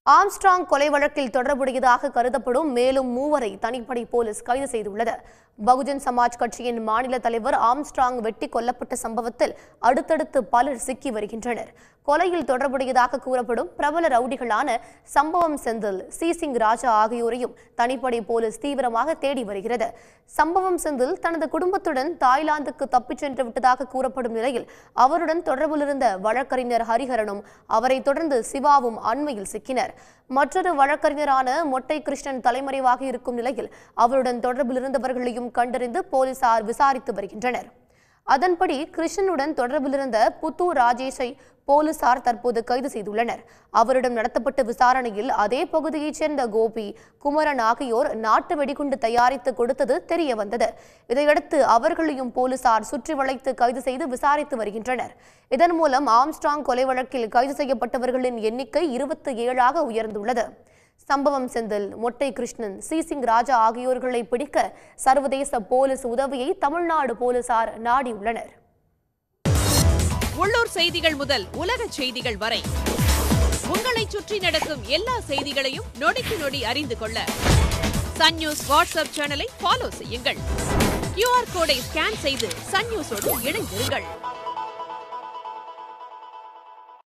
Armstrong கொலை வழக்கில் தொடர்புடையதாக கருதப்படும் மேலும் மூவரை தனிப்படை போலீஸ் கைது செய்துள்ளது பகுஜன் சமாஜ் கட்சியின் மாநில தலைவர் ஆம்ஸ்ட்ராங் வெட்டி கொல்லப்பட்ட சம்பவத்தில் அடுத்தடுத்து பலர் சிக்கி வருகின்றனர் கொலையில் தொடர்புடையதாக கூறப்படும் பிரபல ரவுடிகளான சம்பவம் செந்தில் சி சிங் ராஜா ஆகியோரையும் தனிப்படை போலீஸ் தீவிரமாக தேடி வருகிறது சம்பவம் செந்தில் தனது குடும்பத்துடன் தாய்லாந்துக்கு தப்பிச் சென்று விட்டதாக கூறப்படும் நிலையில் அவருடன் தொடர்பில் இருந்த வழக்கறிஞர் ஹரிஹரனும் அவரை தொடர்ந்து சிவாவும் அண்மையில் சிக்கினர் மற்றொரு வழக்கறிஞரான மொட்டை கிருஷ்ணன் தலைமறைவாக இருக்கும் நிலையில் அவருடன் தொடர்பில் இருந்தவர்களையும் கண்டறிந்து போலீசார் விசாரித்து வருகின்றனர் அதன்படி கிருஷ்ணனுடன் தொடர்பில் இருந்த புத்தூர் ராஜேஷை போலீசார் தற்போது கைது செய்துள்ளனர் அவரிடம் நடத்தப்பட்ட விசாரணையில் அதே பகுதியைச் சேர்ந்த கோபி குமரன் ஆகியோர் நாட்டு வெடிகுண்டு தயாரித்து கொடுத்தது தெரிய வந்தது இதையடுத்து அவர்களையும் போலீசார் சுற்றி வளைத்து கைது செய்து விசாரித்து வருகின்றனர் இதன் மூலம் ஆம்ஸ்ட்ராங் கொலை வழக்கில் கைது செய்யப்பட்டவர்களின் எண்ணிக்கை இருபத்தி ஏழாக உயர்ந்துள்ளது சம்பவம் செந்தில் மொட்டை கிருஷ்ணன் சி சிங் ராஜா ஆகியோர்களை பிடிக்க சர்வதேச போலீஸ் உதவியை தமிழ்நாடு போலீசார் நாடியுள்ளனர் உள்ளூர் செய்திகள் முதல் உலக செய்திகள் வரை உங்களை சுற்றி நடக்கும் எல்லா செய்திகளையும் நொடிக்கு நொடி அறிந்து கொள்ள சன் நியூஸ் வாட்ஸ்அப் சேனலை ஃபாலோ செய்யுங்கள் கியூஆர் கோடை ஸ்கேன் செய்து சன் நியூஸோடு இணைந்திருங்கள்